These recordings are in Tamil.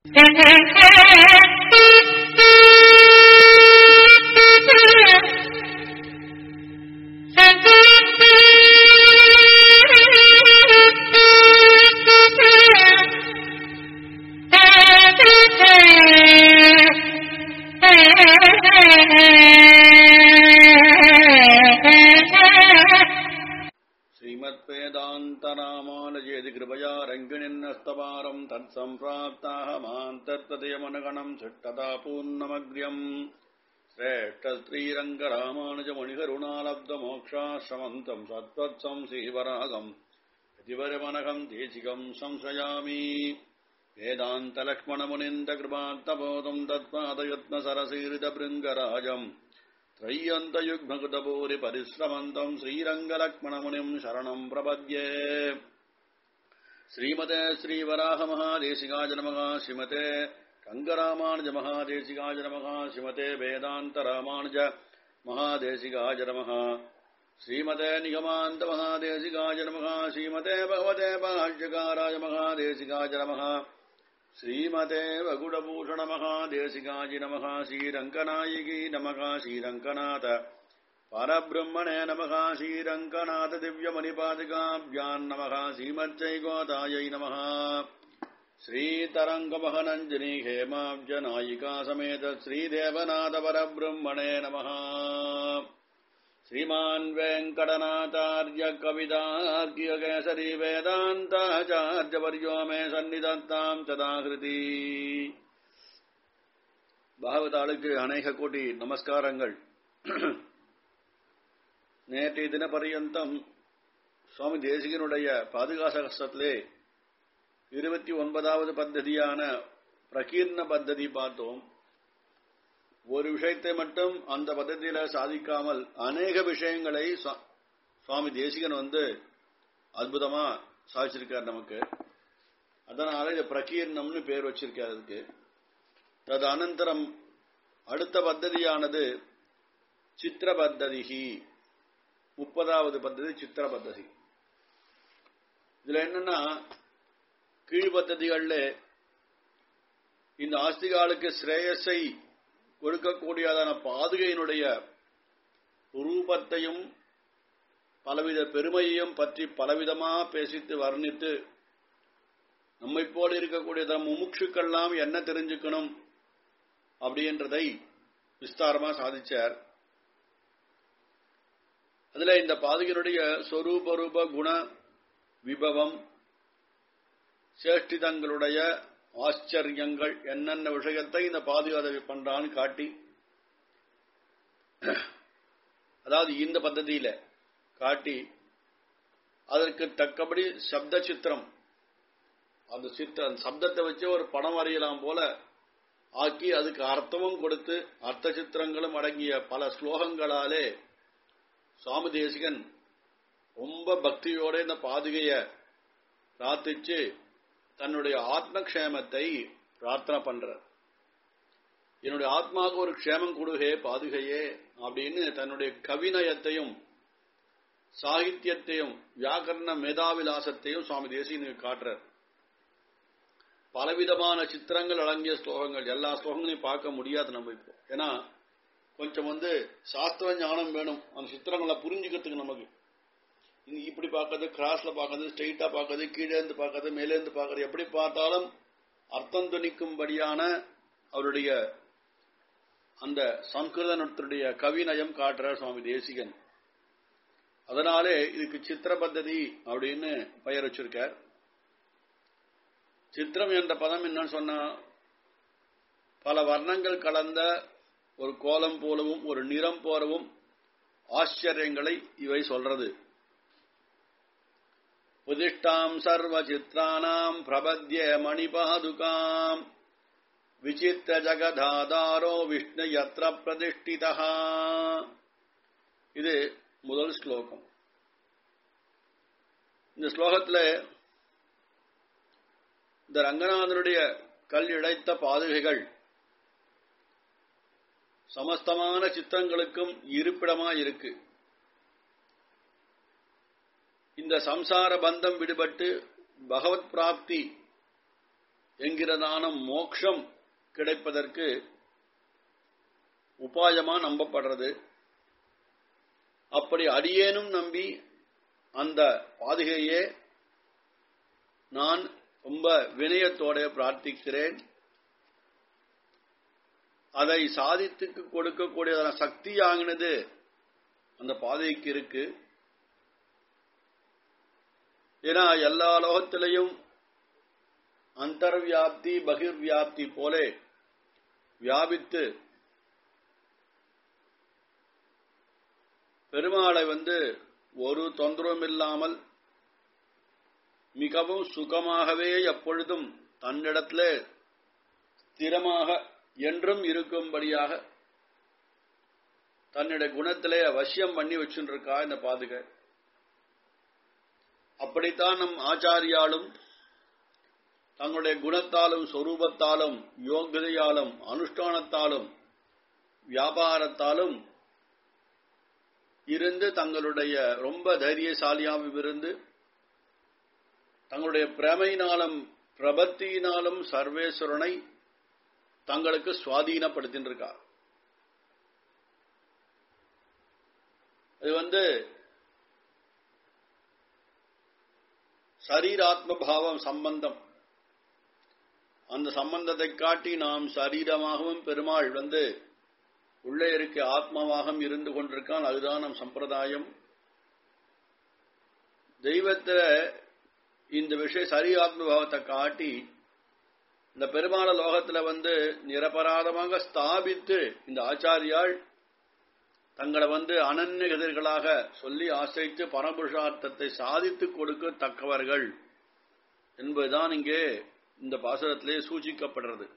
श्रीमद्वेदान्तरामानुजेति कृपया रङ्गिणिन्नस्तवारम् तत्सम्प्राप्ताहमान्तर्तदयमनगणम् चिट्टता पूर्णमग्र्यम् श्रेष्ठश्रीरङ्गरामानुजमुनिकरुणालब्धमोक्षाश्रमन्तम् सत्त्वत्सम् श्रीवरागम् यतिवरमनघम् देशिकम् संश्रयामि वेदान्तलक्ष्मणमुनिन्दकृपात्तबोधम् तत्पादयत्नसरसीरितभृङ्गराजम् त्रय्यन्तयुग्मकृतभूरि परिश्रमन्तम् श्रीरङ्गलक्ष्मणमुनिम् शरणम् प्रपद्ये श्रीमते श्रीवराहमहादेशिकाय नमः श्रीमते रङ्गरामानुज महादेशिकाय नमः श्रीमते वेदान्तरामानुज महादेशिकाय नमः श्रीमते निगमान्त महादेशिकाय नमः श्रीमते भगवते भाष्यकाराय महादेशिकाय नमः श्रीमते वगुडभूषण महादेशिकाय नमः श्रीरङ्गनायिकी नमः श्रीरङ्गनाथ परब्रह्मणे नमः श्रीरङ्गनाथ दिव्यमणिपादिकाभ्याम् नमः श्रीमच्चैकोतायै नमः श्रीतरङ्गमहनञ्जनी हेमाब्जनायिका समेत श्रीदेवनाथ परब्रह्मणे नमः श्रीमान् वेङ्कटनाथार्य कवितार्कियकेसरी वेदान्ताचार्यवर्यो मे सन्निधत्ताम् சதாகிருதி பாகவதாளுக்கு அநேக கோடி நமஸ்காரங்கள் நேற்றைய தின பர்யந்தம் சுவாமி தேசிகனுடைய பாதுகாசகஸ்தத்திலே இருபத்தி ஒன்பதாவது பத்ததியான பிரகீர்ண பத்ததி பார்த்தோம் ஒரு விஷயத்தை மட்டும் அந்த பദ്ധதியில சாதிக்காமல் அநேக விஷயங்களை சுவாமி தேசிகன் வந்து அற்புதமா சாதிச்சிருக்கார் நமக்கு அதனால இது பிரகீர்ணம்னு பேர் வச்சிருக்கார் அதுக்கு தது அனந்தரம் அடுத்த பத்ததியானது சித்திர பத்ததிகி முப்பதாவது பத்ததி சித்திர பத்ததி இதுல என்னன்னா கீழ் பத்ததிகள்ல இந்த ஆஸ்திகாலுக்கு ஸ்ரேயஸை கொடுக்கக்கூடியதான பாதுகையினுடைய ரூபத்தையும் பலவித பெருமையையும் பற்றி பலவிதமா பேசித்து வர்ணித்து நம்மை போல இருக்கக்கூடிய முமுட்சுக்கெல்லாம் என்ன தெரிஞ்சுக்கணும் அப்படின்றதை விஸ்தாரமா சாதிச்சார் அதுல இந்த பாதுகையினுடைய சொரூப ரூப குண விபவம் சேஷ்டிதங்களுடைய ஆச்சரியங்கள் என்னென்ன விஷயத்தை இந்த பாதுகாதவி பண்றான்னு காட்டி அதாவது இந்த பദ്ധதியில காட்டி அதற்கு தக்கபடி சப்த சித்திரம் அந்த சித்திர சப்தத்தை வச்சு ஒரு படம் வரையலாம் போல ஆக்கி அதுக்கு அர்த்தமும் கொடுத்து அர்த்த சித்திரங்களும் அடங்கிய பல ஸ்லோகங்களாலே சுவாமி தேசிகன் ரொம்ப பக்தியோட இந்த பாதுகைய பிரார்த்திச்சு தன்னுடைய ஆத்மக்ஷேமத்தை பிரார்த்தனை பண்றார் என்னுடைய ஆத்மாவுக்கு ஒரு க்ஷேமம் கொடுகே பாதுகையே அப்படின்னு தன்னுடைய கவிநயத்தையும் சாகித்யத்தையும் வியாக்கரண மேதாவிலாசத்தையும் சுவாமி தேசியனுக்கு காட்டுறார் பலவிதமான சித்திரங்கள் அடங்கிய ஸ்லோகங்கள் எல்லா ஸ்லோகங்களையும் பார்க்க முடியாது நம்ம இப்போ ஏன்னா கொஞ்சம் வந்து சாஸ்திர ஞானம் வேணும் அந்த சித்திரங்களை புரிஞ்சுக்கிறதுக்கு நமக்கு இப்படி பார்க்கறது கிராஸ்ல பார்க்கறது ஸ்ட்ரெயிட்டா பார்க்கறது கீழே இருந்து பார்க்கறது மேலே இருந்து பார்க்கறது எப்படி பார்த்தாலும் அர்த்தம் துணிக்கும்படியான அவருடைய அந்த சம்ஸ்கிருத நுட்பத்துடைய கவிநயம் காட்டுற சுவாமி தேசிகன் அதனாலே இதுக்கு சித்திர பத்ததி அப்படின்னு பெயர் வச்சிருக்கார் சித்திரம் என்ற பதம் என்னன்னு சொன்னா பல வர்ணங்கள் கலந்த ஒரு கோலம் போலவும் ஒரு நிறம் போலவும் ஆச்சரியங்களை இவை சொல்றது உதிஷ்டாம் சர்வ சித்ராணாம் பிரபத்ய மணிபாதுகாம் விசித்திர ஜகதாதாரோ விஷ்ணு யத்ர பிரதிஷ்டிதா இது முதல் ஸ்லோகம் இந்த ஸ்லோகத்துல இந்த ரங்கநாதனுடைய கல் இழைத்த பாதுகைகள் சமஸ்தமான சித்தங்களுக்கும் இருப்பிடமா இருக்கு இந்த சம்சார பந்தம் விடுபட்டு பகவத் பிராப்தி என்கிறதான மோக்ஷம் கிடைப்பதற்கு உபாயமா நம்பப்படுறது அப்படி அடியேனும் நம்பி அந்த பாதுகையே நான் ரொம்ப வினயத்தோட பிரார்த்திக்கிறேன் அதை சாதித்துக்கு கொடுக்கக்கூடியதான சக்தியாகினது அந்த பாதைக்கு இருக்கு ஏன்னா எல்லா லோகத்திலையும் அந்தர்வியாப்தி பகிர்வியாப்தி போலே வியாபித்து பெருமாளை வந்து ஒரு தொந்தரவும் இல்லாமல் மிகவும் சுகமாகவே எப்பொழுதும் தன்னிடத்திலே ஸ்திரமாக என்றும் இருக்கும்படியாக தன்னுடைய குணத்திலே வசியம் பண்ணி வச்சுருக்கா இந்த பாதுகை அப்படித்தான் நம் ஆச்சாரியாலும் தங்களுடைய குணத்தாலும் சொரூபத்தாலும் யோகிதையாலும் அனுஷ்டானத்தாலும் வியாபாரத்தாலும் இருந்து தங்களுடைய ரொம்ப தைரியசாலியாகவும் இருந்து தங்களுடைய பிரமையினாலும் பிரபத்தியினாலும் சர்வேஸ்வரனை தங்களுக்கு சுவாதீனப்படுத்தின்றிருக்கார் இது வந்து சரீராத்ம பாவம் சம்பந்தம் அந்த சம்பந்தத்தை காட்டி நாம் சரீரமாகவும் பெருமாள் வந்து உள்ளே இருக்க ஆத்மாவாகவும் இருந்து கொண்டிருக்கான் அதுதான் நம் சம்பிரதாயம் தெய்வத்துல இந்த விஷய சரி ஆத்ம பாவத்தை காட்டி இந்த பெருமாள லோகத்துல வந்து நிரபராதமாக ஸ்தாபித்து இந்த ஆச்சாரியால் தங்களை வந்து அனன்ய எதிர்களாக சொல்லி ஆசைத்து பரபுருஷார்த்தத்தை சாதித்து கொடுக்க தக்கவர்கள் என்பதுதான் இங்கே இந்த பாசுரத்திலே சூச்சிக்கப்படுறது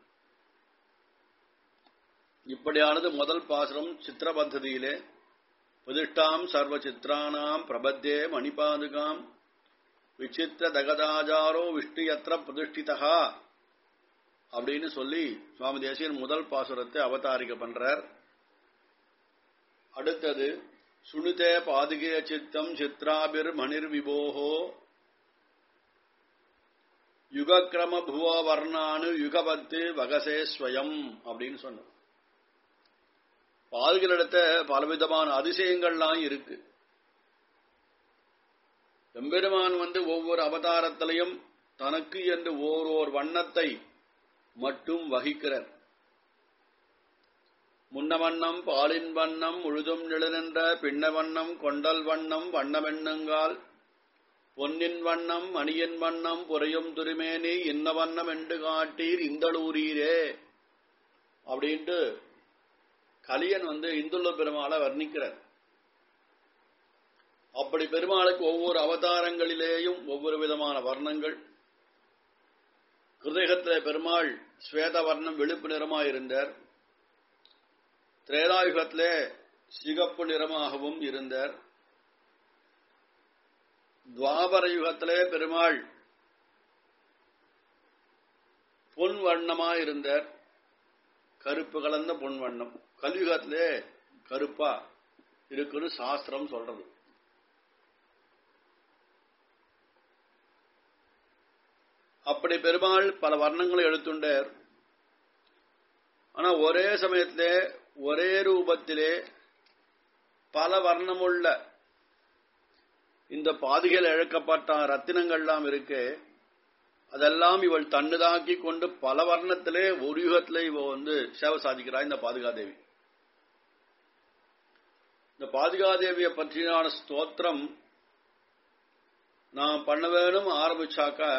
இப்படியானது முதல் பாசுரம் சித்திர பத்ததியிலே பிரதிஷ்டாம் சர்வ சித்திரானாம் பிரபத்தே மணிபாதுகாம் விசித்திர தகதாஜாரோ விஷ்ணுயத்திர பிரதிஷ்டிதா அப்படின்னு சொல்லி சுவாமி தேசியன் முதல் பாசுரத்தை அவதாரிக்க பண்றார் அடுத்தது சுனிதே பாதுகே சித்தம் சித்ராபிர் மணிர் விபோகோ யுகக்கிரம புவ வர்ணானு யுகபத்து வகசே ஸ்வயம் அப்படின்னு சொன்ன பாதுகளிடத்த பலவிதமான அதிசயங்கள்லாம் இருக்கு எம்பெருமான் வந்து ஒவ்வொரு அவதாரத்திலையும் தனக்கு என்று ஓரோர் வண்ணத்தை மட்டும் வகிக்கிறார் முன்ன வண்ணம் பாலின் வண்ணம் முழுதும் நிழநின்ற பின்ன வண்ணம் கொண்டல் வண்ணம் வண்ணமெண்ணுங்கால் பொன்னின் வண்ணம் மணியின் வண்ணம் புறையும் துருமேனி இன்ன வண்ணம் என்று காட்டீர் இந்தளூரீரே அப்படின்ட்டு கலியன் வந்து இந்துள்ள பெருமாளை வர்ணிக்கிறார் அப்படி பெருமாளுக்கு ஒவ்வொரு அவதாரங்களிலேயும் ஒவ்வொரு விதமான வர்ணங்கள் கிருதகத்திலே பெருமாள் ஸ்வேத வர்ணம் வெளுப்பு நிறமாயிருந்தார் திரேதாயுகத்திலே சிகப்பு நிறமாகவும் இருந்தார் துவாபர யுகத்திலே பெருமாள் பொன் வண்ணமாயிருந்தார் கருப்பு கலந்த பொன் வண்ணம் கலியுகத்திலே கருப்பா இருக்குன்னு சாஸ்திரம் சொல்றது அப்படி பெருமாள் பல வர்ணங்களை எடுத்துட்டார் ஆனா ஒரே சமயத்திலே ஒரே ரூபத்திலே பல வர்ணமுள்ள இந்த பாதிகள் இழக்கப்பட்ட ரத்தினங்கள்லாம் இருக்கு அதெல்லாம் இவள் தன்னுதாக்கி கொண்டு பல வர்ணத்திலே ஒரு யுகத்திலே இவ வந்து சேவை சாதிக்கிறாய் இந்த பாதுகாதேவி இந்த பாதுகாதேவியை பற்றியான ஸ்தோத்திரம் நான் பண்ண வேணும் ஆரம்பிச்சாக்கா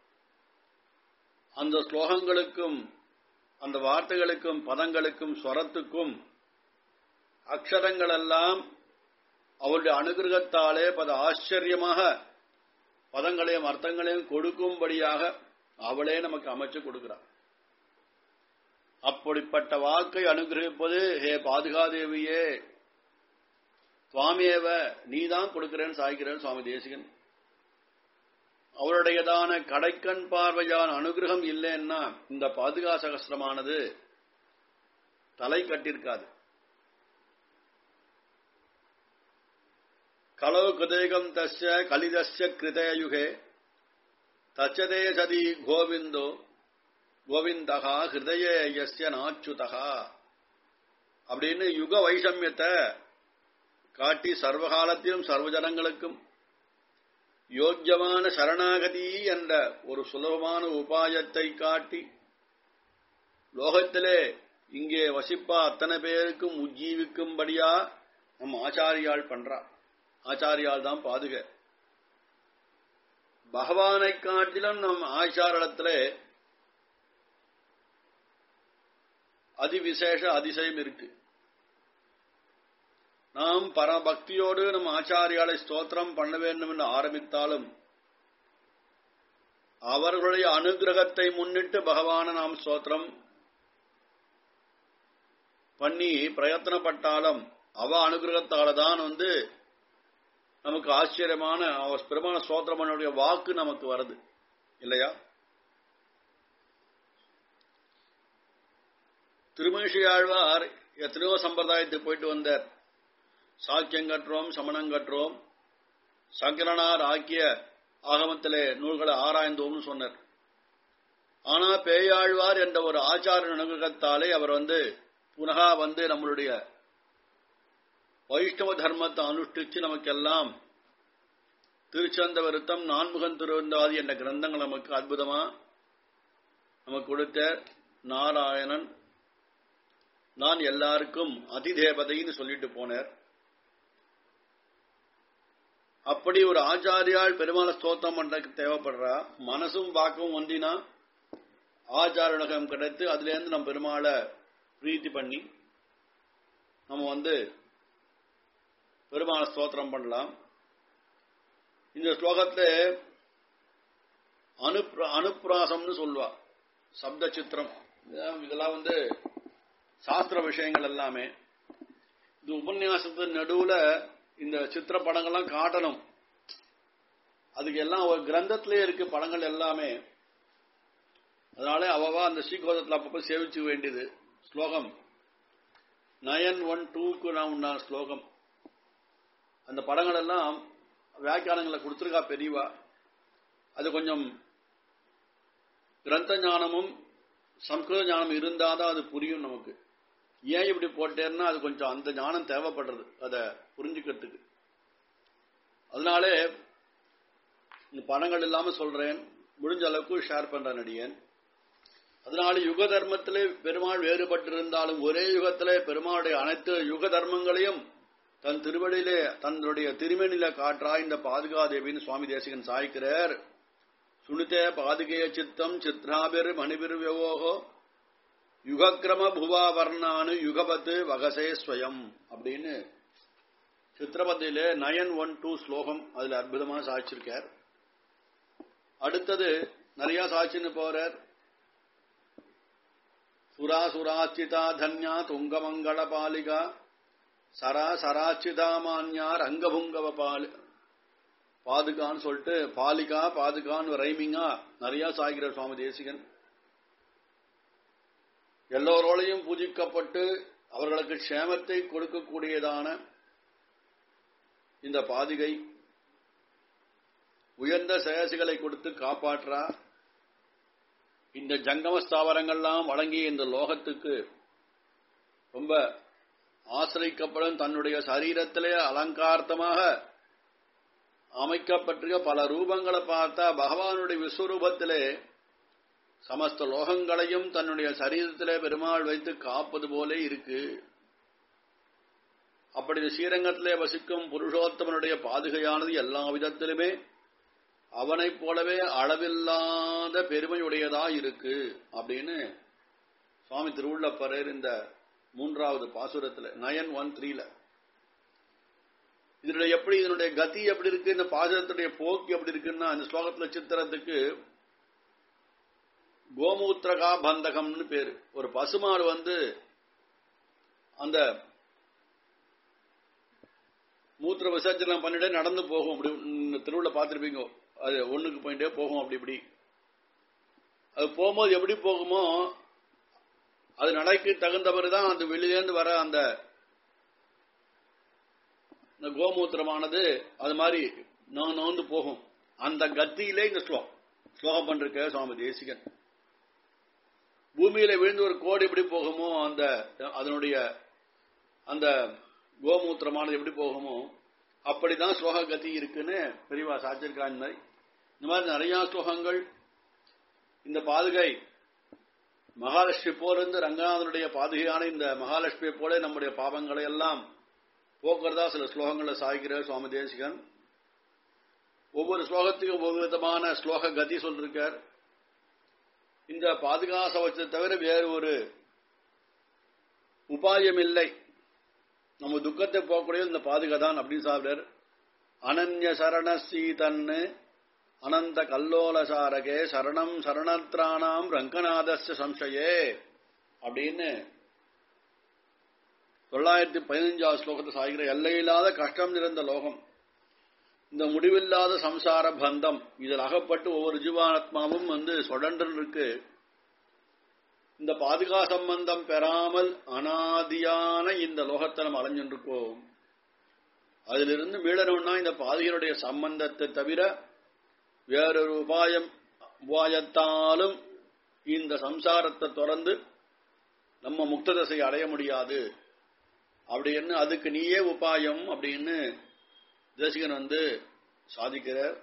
அந்த ஸ்லோகங்களுக்கும் அந்த வார்த்தைகளுக்கும் பதங்களுக்கும் ஸ்வரத்துக்கும் அக்ஷரங்கள் எல்லாம் அவருடைய அனுகிரகத்தாலே பல ஆச்சரியமாக பதங்களையும் அர்த்தங்களையும் கொடுக்கும்படியாக அவளே நமக்கு அமைச்சு கொடுக்கிறார் அப்படிப்பட்ட வாக்கை அனுகிரகிப்பது ஹே பாதுகாதேவியே சுவாமியேவ நீதான் கொடுக்கிறேன்னு சாய்க்கிறேன் சுவாமி தேசிகன் அவருடையதான கடைக்கண் பார்வையான அனுகிரகம் இல்லைன்னா இந்த பாதுகா சகசிரமானது தலை கட்டிருக்காது கலவு கிருதேகம் தஸ்ய கலிதஸ்ய கிருதயுகே தச்சதே சதி கோவிந்தோ கோவிந்தகா ஹிருதயஸ்ய நாச்சுதகா அப்படின்னு யுக வைஷமியத்தை காட்டி சர்வகாலத்திலும் சர்வஜனங்களுக்கும் யோக்கியமான சரணாகதி என்ற ஒரு சுலபமான உபாயத்தை காட்டி லோகத்திலே இங்கே வசிப்பா அத்தனை பேருக்கும் உஜ்ஜீவிக்கும்படியா நம்ம ஆச்சாரியால் பண்றா ஆச்சாரியால் தான் பாதுக பகவானை காட்டிலும் நம் ஆச்சாரத்துல அதிவிசேஷ அதிசயம் இருக்கு நாம் பரபக்தியோடு நம் ஆச்சாரியாலை ஸ்தோத்திரம் பண்ண வேண்டும் என்று ஆரம்பித்தாலும் அவர்களுடைய அனுகிரகத்தை முன்னிட்டு பகவான நாம் ஸ்தோத்திரம் பண்ணி பிரயத்தனப்பட்டாலும் அவ அனுகிரகத்தால தான் வந்து நமக்கு ஆச்சரியமான பெருமான ஸ்தோத்திரமனுடைய வாக்கு நமக்கு வருது இல்லையா திருமணிஷியாழ்வார் எத்தனையோ சம்பிரதாயத்துக்கு போயிட்டு வந்தார் சாக்கியம் கற்றோம் சமணம் கற்றோம் சங்கரனார் ஆக்கிய ஆகமத்திலே நூல்களை ஆராய்ந்தோம்னு சொன்னார் ஆனா பேயாழ்வார் என்ற ஒரு ஆச்சார அனுகிரகத்தாலே அவர் வந்து புனகா வந்து நம்மளுடைய வைஷ்ணவ தர்மத்தை அனுஷ்டிச்சு நமக்கெல்லாம் திருச்சந்த வருத்தம் நான்முகன் திருவந்தாதி என்ற கிரந்தங்கள் நமக்கு அற்புதமா நமக்கு கொடுத்த நாராயணன் நான் எல்லாருக்கும் அதிதேவதைன்னு சொல்லிட்டு போனார் அப்படி ஒரு ஆச்சாரியால் பெருமாள ஸ்தோத்திரம் பண்றதுக்கு தேவைப்படுறா மனசும் வாக்கும் ஒன்றினா ஆச்சாரணகம் கிடைத்து அதுல இருந்து நம்ம பெருமாளை பிரீத்தி பண்ணி நம்ம வந்து பெருமாள ஸ்தோத்திரம் பண்ணலாம் இந்த ஸ்லோகத்துல அனுப்ர அனுப்ராசம்னு சொல்லுவா சப்த சித்திரம் இதெல்லாம் வந்து சாஸ்திர விஷயங்கள் எல்லாமே இது உபன்யாசத்தின் நடுவுல இந்த சித்திர படங்கள்லாம் காட்டணும் அதுக்கு எல்லாம் ஒரு கிரந்தத்திலே இருக்கு படங்கள் எல்லாமே அதனால அவவா அந்த ஸ்ரீகோதத்தில் அப்பப்ப சேவிச்சு வேண்டியது ஸ்லோகம் நயன் ஒன் டூக்கு நான் உண்டான ஸ்லோகம் அந்த படங்கள் எல்லாம் வியாக்கியானங்களை கொடுத்துருக்கா பெரியவா அது கொஞ்சம் கிரந்த ஞானமும் சம்ஸ்கிருத ஞானம் இருந்தாதான் அது புரியும் நமக்கு ஏன் இப்படி போட்டேன்னா அது கொஞ்சம் அந்த ஞானம் தேவைப்படுறது அதை புரிஞ்சுக்கிறதுக்கு அதனாலே இந்த படங்கள் இல்லாம சொல்றேன் முடிஞ்ச அளவுக்கு ஷேர் பண்றேன் நடிகன் அதனால யுக தர்மத்திலே பெருமாள் வேறுபட்டிருந்தாலும் ஒரே யுகத்திலே பெருமாளுடைய அனைத்து யுக தர்மங்களையும் தன் திருவடியிலே தன்னுடைய திருமணில காற்றா இந்த பாதுகாதேவின்னு சுவாமி தேசிகன் சாய்க்கிறார் சுனித்தே பாதுகேய சித்தம் சித்ராபிர் மணிபிர் வியோகோ யுகக்கிரம புவா வர்ணானு யுகபத்து வகசே ஸ்வயம் அப்படின்னு சித்திரபதியிலே நயன் ஒன் டூ ஸ்லோகம் அதுல அற்புதமா சாய்ச்சிருக்கார் அடுத்தது நிறைய சாட்சின்னு போறார் சுரா சுராச்சிதா தன்யா துங்கமங்கள பாலிகா சரா சராச்சிதா மான்யா ரங்கபுங்கவ பாலி பாதுகான்னு சொல்லிட்டு பாலிகா பாதுகான்னு ரைமிங்கா நிறைய சாய்கிற சுவாமி தேசிகன் எல்லோரோடையும் பூஜிக்கப்பட்டு அவர்களுக்கு க்ஷேமத்தை கொடுக்கக்கூடியதான இந்த பாதிகை உயர்ந்த சேசிகளை கொடுத்து காப்பாற்றா இந்த ஜங்கம ஸ்தாவரங்கள்லாம் வழங்கிய இந்த லோகத்துக்கு ரொம்ப ஆசிரிக்கப்படும் தன்னுடைய சரீரத்திலே அலங்கார்த்தமாக அமைக்கப்பட்டிருக்க பல ரூபங்களை பார்த்தா பகவானுடைய விஸ்வரூபத்திலே சமஸ்த லோகங்களையும் தன்னுடைய சரீரத்திலே பெருமாள் வைத்து காப்பது போல இருக்கு அப்படி ஸ்ரீரங்கத்திலே வசிக்கும் புருஷோத்தமனுடைய பாதுகையானது எல்லா விதத்திலுமே அவனைப் போலவே அளவில்லாத பெருமையுடையதா இருக்கு அப்படின்னு சுவாமி திருவுள்ளப்பரர் இந்த மூன்றாவது பாசுரத்துல நயன் ஒன் த்ரீல இதனுடைய எப்படி இதனுடைய கதி எப்படி இருக்கு இந்த பாசுரத்துடைய போக்கு எப்படி இருக்குன்னா இந்த ஸ்லோகத்துல சித்திரத்துக்கு கோமூத்திரகா பந்தகம்னு பேரு ஒரு பசுமாடு வந்து அந்த மூத்திர விசர்ஜனம் பண்ணிட்டே நடந்து போகும் அப்படி திருவிழா பார்த்துருப்பீங்க அது ஒண்ணுக்கு போயிட்டே போகும் அப்படி இப்படி அது போகும்போது எப்படி போகுமோ அது நடைக்கு தகுந்தவரை தான் அந்த வெளியிலேருந்து வர அந்த இந்த கோமூத்திரமானது அது மாதிரி நான் நோந்து போகும் அந்த கத்தியிலே இந்த ஸ்லோகம் ஸ்லோகம் பண்றிருக்க சுவாமி தேசிகன் பூமியில விழுந்து ஒரு கோடு எப்படி போகுமோ அந்த அதனுடைய அந்த கோமூத்திரமானது எப்படி போகுமோ அப்படிதான் ஸ்லோக கதி இருக்குன்னு பெரியவா சாச்சிருக்காங்க மாதிரி இந்த மாதிரி நிறைய ஸ்லோகங்கள் இந்த பாதுகை மகாலட்சுமி போலிருந்து ரங்கநாதனுடைய பாதுகையான இந்த மகாலட்சுமியை போல நம்முடைய பாவங்களை எல்லாம் போக்குறதா சில ஸ்லோகங்களை சாய்கிறார் சுவாமி தேசிகன் ஒவ்வொரு ஸ்லோகத்துக்கும் ஒவ்வொரு விதமான ஸ்லோக கதி சொல்லிருக்கார் இந்த பாதுகாசவத்தை தவிர வேறு ஒரு உபாயம் இல்லை நம்ம துக்கத்தை போகக்கூடிய இந்த பாதுகா தான் அப்படின்னு சாப்பிடார் அனன்ய சரண சீதன்னு அனந்த கல்லோலசாரகே சரணம் சரணத்ராணாம் ரங்கநாதஸ்ய சம்சயே அப்படின்னு தொள்ளாயிரத்தி பதினஞ்சாவது ஸ்லோகத்தை சாகிற எல்லையில்லாத கஷ்டம் நிறைந்த லோகம் இந்த முடிவில்லாத சம்சார பந்தம் இதில் அகப்பட்டு ஒவ்வொரு ஜீவாத்மாவும் வந்து சொடன்று இருக்கு இந்த பாதுகா சம்பந்தம் பெறாமல் அனாதியான இந்த லோகத்தை நம்ம அலைஞ்சிருக்கோம் அதிலிருந்து மீளணும்னா இந்த பாதுகையுடைய சம்பந்தத்தை தவிர வேறொரு உபாயம் உபாயத்தாலும் இந்த சம்சாரத்தை தொடர்ந்து நம்ம முக்த தசை அடைய முடியாது அப்படின்னு அதுக்கு நீயே உபாயம் அப்படின்னு தேசிகன் வந்து சாதிக்கிறார்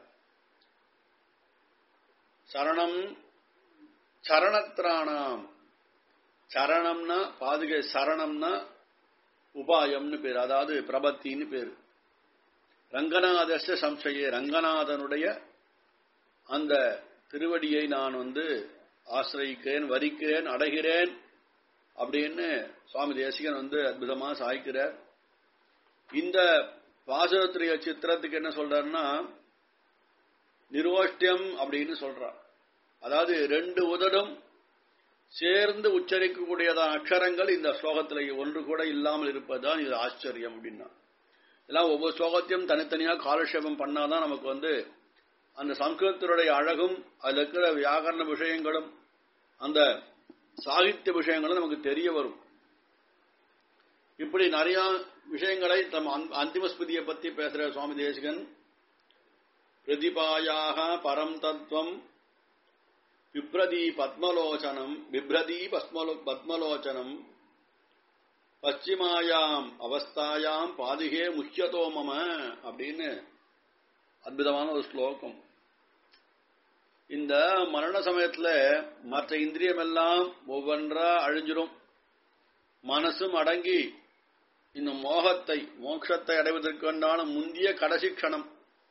சரணம் சரணத்ராணாம் சரணம்னா பாதுகை சரணம்னா உபாயம்னு பேர் அதாவது பிரபத்தின்னு பேர் ரங்கநாதஸ்ய சம்சயே ரங்கநாதனுடைய அந்த திருவடியை நான் வந்து ஆசிரியிக்கிறேன் வரிக்கிறேன் அடைகிறேன் அப்படின்னு சுவாமி தேசிகன் வந்து அற்புதமா சாய்க்கிறார் இந்த பாசுரத்திரிய சித்திரத்துக்கு என்ன சொல்றாருன்னா நிரோஷ்டியம் அப்படின்னு சொல்றார் அதாவது ரெண்டு உதடும் சேர்ந்து உச்சரிக்கக்கூடியதான அக்ஷரங்கள் இந்த ஸ்லோகத்தில் ஒன்று கூட இல்லாமல் இருப்பதுதான் இது ஆச்சரியம் அப்படின்னா இதெல்லாம் ஒவ்வொரு ஸ்லோகத்தையும் தனித்தனியாக காலக்ஷேபம் பண்ணாதான் நமக்கு வந்து அந்த சம்ஸ்கிருதத்தினுடைய அழகும் அதில் இருக்கிற வியாகரண விஷயங்களும் அந்த சாகித்ய விஷயங்களும் நமக்கு தெரிய வரும் இப்படி நிறைய விஷயங்களை தம் அந்திம ஸ்மிருதியை பத்தி பேசுற சுவாமி தேசிகன் பிரதிபாயாக பரம் தத்துவம் பிப்ரதி பத்மலோச்சனம் பிப்ரதி பஸ்மலோ பத்மலோச்சனம் பశ్చిమాயாம் அவஸ்தாயாம் பாதுகே முக்கியதோ மம அப்படின்னு அற்புதமான ஒரு ஸ்லோகம் இந்த மரண சமயத்துல மற்ற இந்திரியம் எல்லாம் ஒவ்வொன்றா அழிஞ்சிரும் மனசும் அடங்கி இந்த மோகத்தை மோட்சத்தை அடைவதற்குண்டான முந்திய கடைசி க்ஷணம்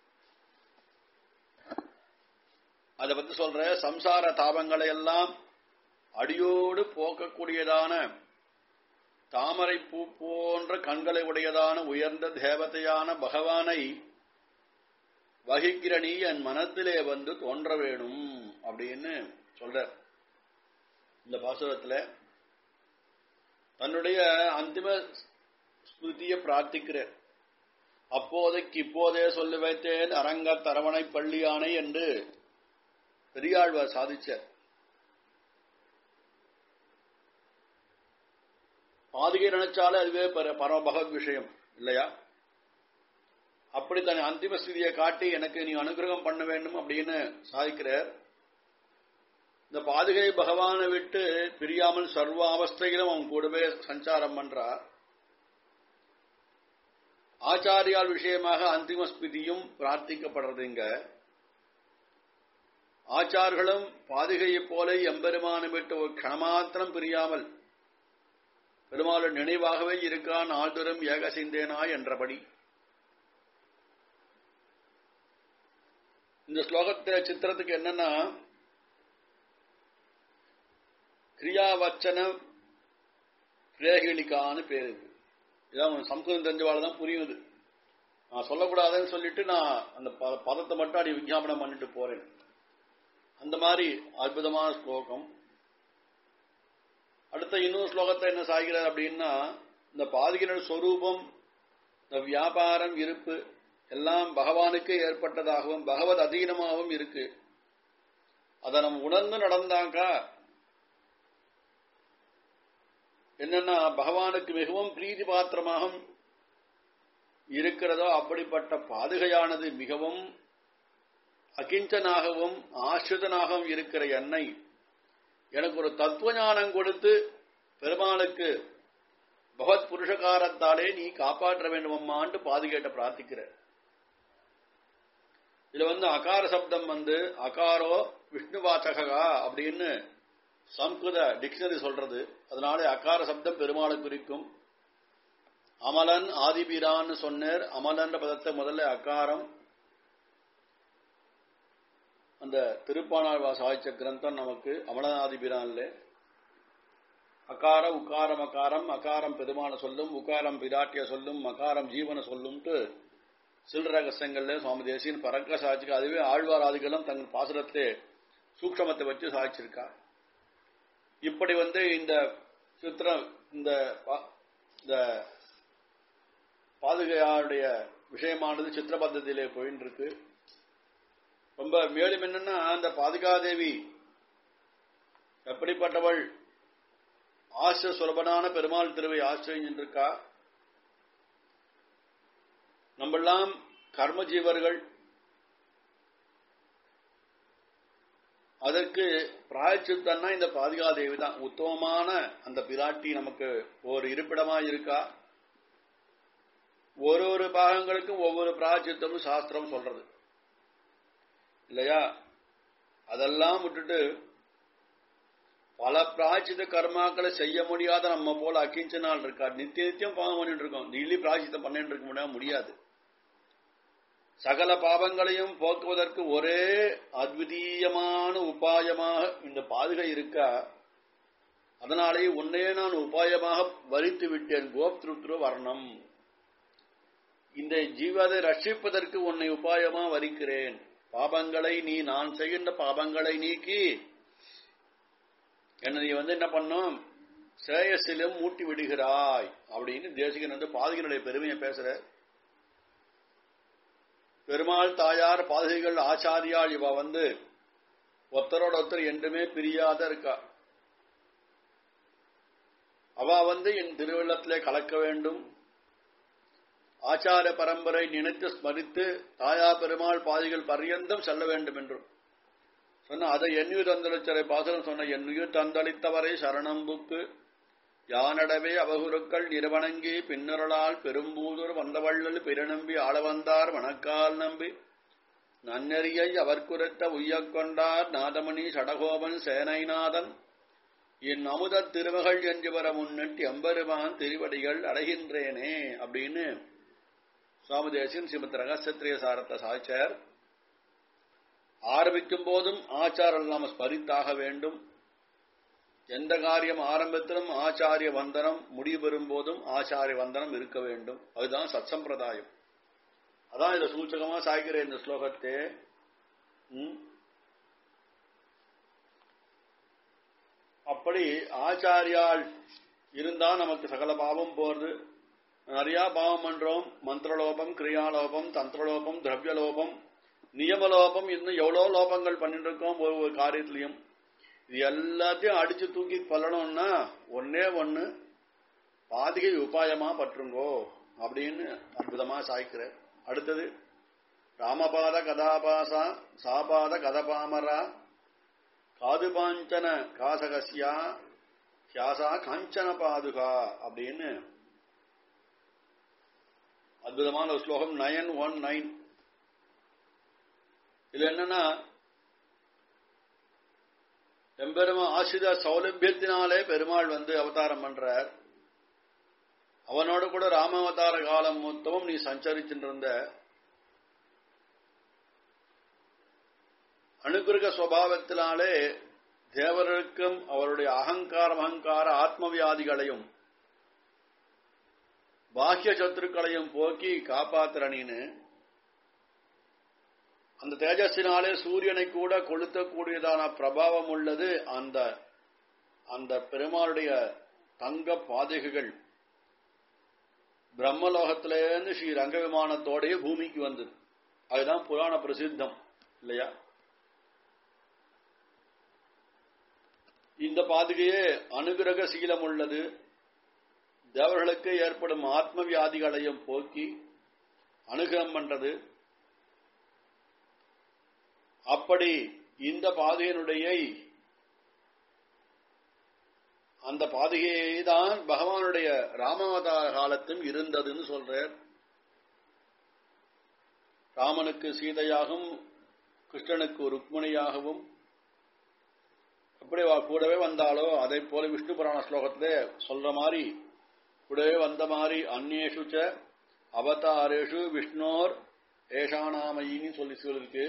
அதை பத்தி சொல்ற சம்சார தாபங்களை எல்லாம் அடியோடு போக்கக்கூடியதான தாமரை பூ போன்ற கண்களை உடையதான உயர்ந்த தேவதையான பகவானை வகிக்கிற நீ என் மனத்திலே வந்து தோன்ற வேணும் அப்படின்னு சொல்ற இந்த பாசுரத்துல தன்னுடைய அந்திம ஸ்மிருதியை பிரார்த்திக்கிற அப்போதைக்கு இப்போதே சொல்லி வைத்தேன் அரங்க தரவணை பள்ளியானை என்று பெரியாழ்வார் சாதிச்சார் பாதுகை நினைச்சாலே அதுவே பரம பகவத் விஷயம் இல்லையா அப்படி தன் அந்திம ஸ்திதியை காட்டி எனக்கு நீ அனுகிரகம் பண்ண வேண்டும் அப்படின்னு சாதிக்கிறார் இந்த பாதுகை பகவானை விட்டு பிரியாமல் சர்வ அவஸ்தையிலும் அவன் கூடவே சஞ்சாரம் பண்றார் ஆச்சாரியால் விஷயமாக அந்திம ஸ்மிதியும் பிரார்த்திக்கப்படுறது இங்க ஆச்சார்களும் பாதுகையைப் போல எம்பெருமானை விட்டு ஒரு கணமாத்திரம் பிரியாமல் பெருமாளும் நினைவாகவே இருக்கான் ஆழ்துரம் ஏக சிந்தேனா என்றபடி இந்த ஸ்லோகத்தில சித்திரத்துக்கு என்னன்னா கிரியாவச்சன பிரேகிலிக்கான்னு பேரு இது இதான் சம்ஸ்கிருதம் தெரிஞ்சவாள் தான் புரியுது நான் சொல்லக்கூடாதுன்னு சொல்லிட்டு நான் அந்த பதத்தை மட்டும் அடி விஞ்ஞாபனம் பண்ணிட்டு போறேன் அந்த மாதிரி அற்புதமான ஸ்லோகம் அடுத்த இன்னொரு ஸ்லோகத்தை என்ன சாய்கிறார் அப்படின்னா இந்த பாதிகினர் சொரூபம் இந்த வியாபாரம் இருப்பு எல்லாம் பகவானுக்கு ஏற்பட்டதாகவும் பகவத் அதீனமாகவும் இருக்கு அதை நம்ம உணர்ந்து நடந்தாக்கா என்னன்னா பகவானுக்கு மிகவும் பிரீதி பாத்திரமாக இருக்கிறதோ அப்படிப்பட்ட பாதுகையானது மிகவும் அகிஞ்சனாகவும் ஆசிரிதனாகவும் இருக்கிற என்னை எனக்கு ஒரு தத்துவ ஞானம் கொடுத்து பெருமாளுக்கு பகவத் புருஷகாரத்தாலே நீ காப்பாற்ற வேண்டுமம்மான்ட்டு பாதுகேட்ட பிரார்த்திக்கிற இதுல வந்து அகார சப்தம் வந்து அகாரோ விஷ்ணுவாச்சகா அப்படின்னு சம்ஸ்கிருத டிக்ஷனரி சொல்றது அதனால அகார சப்தம் பெருமாளை குறிக்கும் அமலன் ஆதிபிரான்னு சொன்னார் அமலன்ற பதத்தை முதல்ல அகாரம் அந்த திருப்பானாழ்வா சாய்ச்ச கிரந்தம் நமக்கு அமலநாதிபிரான்ல அகார உக்காரம் அகாரம் அகாரம் பெருமான சொல்லும் உக்காரம் பிராட்டிய சொல்லும் மகாரம் ஜீவன சொல்லும்ட்டு சில் ரகசியங்கள்ல சுவாமி தேசியன் பறக்க சாய்ச்சிக்க அதுவே ஆழ்வார் ஆதிகளும் தங்கள் பாசுரத்தை சூக்ஷமத்தை வச்சு சாய்ச்சிருக்கா இப்படி வந்து இந்த சித்திரம் இந்த இந்த பாதுகையாருடைய விஷயமானது சித்திர பத்தத்திலே போயின்னு இருக்கு ரொம்ப மேலும் என்னன்னா அந்த பாதுகாதேவி எப்படிப்பட்டவள் ஆசிர சுலபனான பெருமாள் திருவை ஆசிரியிருக்கா நம்மெல்லாம் கர்மஜீவர்கள் அதற்கு பிராயச்சித்தன்னா இந்த பாதுகாதேவி தான் உத்தமமான அந்த பிராட்டி நமக்கு ஒரு இருப்பிடமா இருக்கா ஒரு ஒரு பாகங்களுக்கும் ஒவ்வொரு பிராயச்சித்தமும் சாஸ்திரம் சொல்றது இல்லையா அதெல்லாம் விட்டுட்டு பல பிராய்ச்சித கர்மாக்களை செய்ய முடியாத நம்ம போல அக்கிஞ்சனால் இருக்கா நித்திய நித்தியம் பாவம் பண்ணிட்டு இருக்கோம் டெய்லி பிராய்ச்சித்தம் பண்ணிட்டு இருக்க முடியாது முடியாது சகல பாவங்களையும் போக்குவதற்கு ஒரே அத்விதீயமான உபாயமாக இந்த பாதுகை இருக்கா அதனாலே உன்னையே நான் உபாயமாக வரித்து விட்டேன் கோப்திருத்ரு வர்ணம் இந்த ஜீவதை ரட்சிப்பதற்கு உன்னை உபாயமா வரிக்கிறேன் பாபங்களை நீ நான் செய்கின்ற பாபங்களை நீக்கி என்ன நீ வந்து என்ன பண்ணும் சேயசிலும் மூட்டி விடுகிறாய் அப்படின்னு தேசிகன் வந்து பாதகனுடைய பெருமையை பேசுற பெருமாள் தாயார் பாதகைகள் ஆச்சாரியாள் இவ வந்து ஒருத்தரோட ஒருத்தர் என்றுமே பிரியாத இருக்கா அவ வந்து என் திருவள்ளத்திலே கலக்க வேண்டும் ஆச்சார பரம்பரை நினைத்து ஸ்மரித்து தாயா பெருமாள் பாதிகள் பரியந்தம் செல்ல வேண்டும் என்றும் சொன்ன அதை எண்ணுயிர் தந்தளிச்சரை பாசனம் சொன்ன எண்ணுயிர் தந்தளித்தவரை சரணம்புக்கு யானடவே அவகுருக்கள் நிறுவனங்கி பின்னருளால் பெரும்பூதூர் வந்தவள்ளல் பிறநம்பி ஆள வந்தார் வணக்கால் நம்பி நன்னெறியை அவர் குறைத்த உய்யக் கொண்டார் நாதமணி சடகோபன் சேனைநாதன் என் அமுத திருமகள் என்று வர முன்னிட்டு எம்பெருமான் திருவடிகள் அடைகின்றேனே அப்படின்னு சுவாமி தேசியன் ஸ்ரீமத் ரகசியத்திரிய சாரத்தை சாய்ச்சார் ஆரம்பிக்கும் போதும் ஆச்சாரம் நாம ஸ்மரித்தாக வேண்டும் எந்த காரியம் ஆரம்பத்திலும் ஆச்சாரிய வந்தனம் முடிவு போதும் ஆச்சாரிய வந்தனம் இருக்க வேண்டும் அதுதான் சத் சம்பிரதாயம் அதான் இதை சூச்சகமா சாய்க்கிற இந்த ஸ்லோகத்தே அப்படி ஆச்சாரியால் இருந்தா நமக்கு சகல பாவம் போறது நிறைய பாவம் பண்றோம் மந்திரலோபம் கிரியாலோபம் தந்திரலோபம் திரவியலோபம் நியமலோபம் இன்னும் எவ்வளவு லோபங்கள் பண்ணிட்டு இருக்கோம் ஒவ்வொரு காரியத்திலையும் இது எல்லாத்தையும் அடிச்சு தூக்கி கொல்லணும்னா ஒன்னே ஒண்ணு பாதிகை உபாயமா பற்றுங்கோ அப்படின்னு அற்புதமா சாய்க்கிற அடுத்தது ராமபாத கதாபாசா சாபாத கதபாமரா காதுபாஞ்சன காசகசியா கியாசா காஞ்சன பாதுகா அப்படின்னு அற்புதமான ஒரு ஸ்லோகம் நயன் ஒன் நைன் இது என்னன்னா எம்பெருமா ஆசிரித சௌலபியத்தினாலே பெருமாள் வந்து அவதாரம் பண்றார் அவனோடு கூட ராமாவதார காலம் மொத்தமும் நீ சஞ்சரிச்சுருந்த அனுகிரக சுவாவத்தினாலே தேவர்களுக்கும் அவருடைய அகங்காரம் அகங்கார ஆத்மவியாதிகளையும் பாக்கிய சத்துருக்களையும் போக்கி காப்பாத்துறனின்னு அந்த தேஜஸினாலே சூரியனை கூட கொளுத்தக்கூடியதான பிரபாவம் உள்ளது அந்த அந்த பெருமாளுடைய தங்க பாதகைகள் பிரம்மலோகத்திலேருந்து ஸ்ரீ ரங்க விமானத்தோடைய பூமிக்கு வந்தது அதுதான் புராண பிரசித்தம் இல்லையா இந்த பாதுகையே அனுகிரக சீலம் உள்ளது தேவர்களுக்கு ஏற்படும் ஆத்ம வியாதிகளையும் போக்கி அனுகிரம் பண்றது அப்படி இந்த பாதையினுடைய அந்த பாதுகையை தான் பகவானுடைய ராமாவதார காலத்தும் இருந்ததுன்னு சொல்றார் ராமனுக்கு சீதையாகவும் கிருஷ்ணனுக்கு ருக்மணியாகவும் எப்படி வா- கூடவே வந்தாலோ அதை போல விஷ்ணு புராண ஸ்லோகத்திலே சொல்ற மாதிரி கூடவே வந்த மாதிரி அந்நேஷு ச அவதாரேஷு விஷ்ணோர் ஏஷானாமயின்னு சொல்லி சொல்லிருக்கு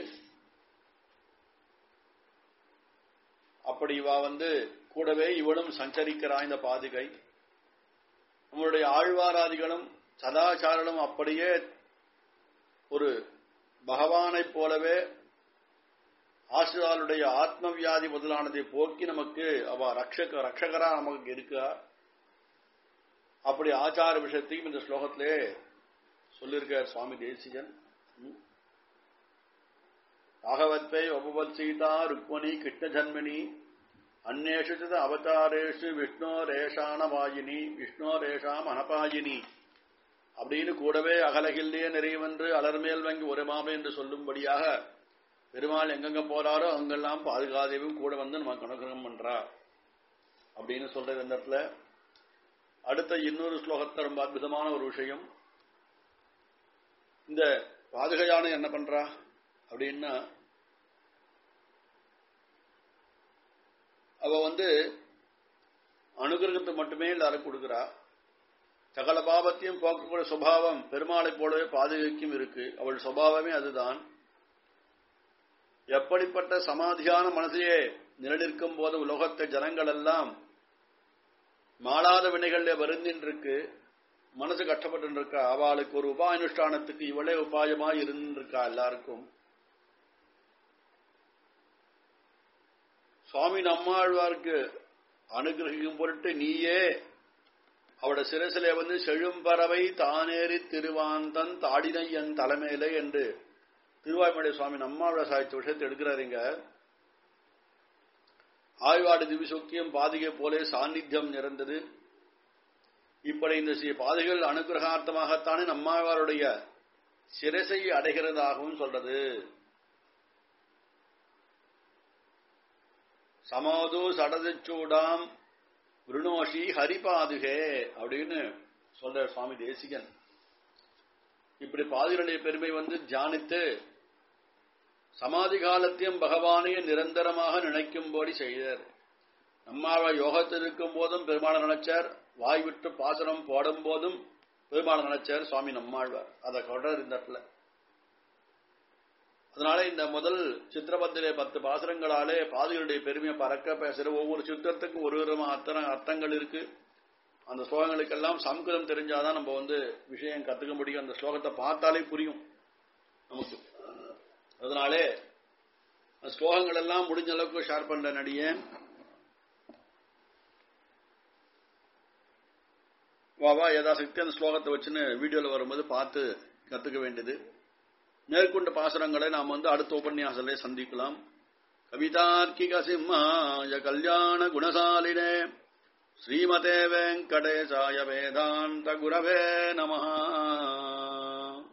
அப்படி இவா வந்து கூடவே இவளும் சஞ்சரிக்கிறா இந்த பாதுகை நம்மளுடைய ஆழ்வாராதிகளும் சதாச்சாரனும் அப்படியே ஒரு பகவானைப் போலவே ஆசிரியருடைய ஆத்ம வியாதி முதலானதை போக்கி நமக்கு அவ ரக்ஷக ரக்ஷகரா நமக்கு இருக்கா அப்படி ஆச்சார விஷயத்தையும் இந்த ஸ்லோகத்திலே சொல்லியிருக்கார் சுவாமி தேசிகன் ம். ராகவத்வை உபவத் சீதா ருக்மணி கிருஷ்ண ஜன்மினி அந்நேஷு சித அவதாரேஷு விஷ்ணோரேஷானவாயினி விஷ்ணோரேஷாம் அனபாயினி அப்படின்னு கூடவே அகலகில்லே நிறைவென்று அலர்மேல் வங்கி உரமாமே என்று சொல்லும்படியாக பெருமாள் எங்கெங்க போறாரோ அங்கெல்லாம் பாதுகாதேவும் கூட வந்து நமக்கு அனுகிரகம் பண்றா அப்படின்னு சொல்றது இந்த இடத்துல அடுத்த இன்னொரு ஸ்லோகத்தை ரொம்ப அற்புதமான ஒரு விஷயம் இந்த பாதுகையான என்ன பண்றா அப்படின்னா அவ வந்து அனுகிரகத்தை மட்டுமே எல்லாரும் கொடுக்கிறா சகல பாவத்தையும் போக்கக்கூடிய சுபாவம் பெருமாளைப் போலவே பாதுகைக்கும் இருக்கு அவள் சுபாவமே அதுதான் எப்படிப்பட்ட சமாதியான மனதையே நிலநிற்கும் போது உலகத்தை ஜனங்கள் எல்லாம் மாளாத வினைகளில் வருந்தின்றிருக்கு மனசு கஷ்டப்பட்டு இருக்கா அவளுக்கு ஒரு உபாயனுஷ்டானத்துக்கு இவளே உபாயமாய் இருந்திருக்கா எல்லாருக்கும் சுவாமி நம்மாழ்வாருக்கு அனுகிரகிக்கும் பொருட்டு நீயே அவட சிரசிலே வந்து செழும்பறவை தானேறி திருவாந்தன் தாடினை என் தலைமையிலே என்று திருவாய்மலை சுவாமி நம்மாழ்வார் சாய்த்த விஷயத்தை எடுக்கிறாருங்க ஆய்வாடு திவிசுக்கியம் பாதிகை போலே சாநித்தியம் நிறைந்தது இப்படி இந்த ஸ்ரீ பாதைகள் அனுகிரகார்த்தமாகத்தானே நம்மாழ்வாருடைய சிரசை அடைகிறதாகவும் சொல்றது சமோது சடதச்சூடாம் விருணோஷி ஹரிபாதுகே அப்படின்னு சொல்ற சுவாமி தேசிகன் இப்படி பாதுகளுடைய பெருமை வந்து தியானித்து சமாதி காலத்தையும் பகவானையே நிரந்தரமாக நினைக்கும்படி செய்தார் நம்மாவ யோகத்தில் இருக்கும் போதும் பெருமாளை நினைச்சார் வாய் விட்டு பாசனம் போடும் போதும் பெருமாளை நினைச்சார் சுவாமி நம்மாழ்வார் அதை தொடர் இந்த இடத்துல அதனால இந்த முதல் சித்திரபத்திலே பத்து பாசுரங்களாலே பாதுகளுடைய பெருமையை பறக்க பேசுற ஒவ்வொரு சித்திரத்துக்கும் ஒரு விதமான அத்தனை அர்த்தங்கள் இருக்கு அந்த ஸ்லோகங்களுக்கெல்லாம் சம்ஸ்கிருதம் தெரிஞ்சாதான் நம்ம வந்து விஷயம் கத்துக்க முடியும் அந்த ஸ்லோகத்தை பார்த்தாலே புரியும் நமக்கு அதனாலே அந்த ஸ்லோகங்கள் எல்லாம் முடிஞ்ச அளவுக்கு ஷேர் பண்ற நடிகன் வா வா யதாசக்தி அந்த ஸ்லோகத்தை வச்சுன்னு வீடியோல வரும்போது பார்த்து கத்துக்க வேண்டியது மேற்கொண்ட பாசுரங்களை நாம் வந்து அடுத்த உபன்யாசத்திலே சந்திக்கலாம் கவிதார்க்கிக சிம்மாய கல்யாண குணசாலினே ஸ்ரீமதே வெங்கடேசாய வேதாந்த குரவே நமஹா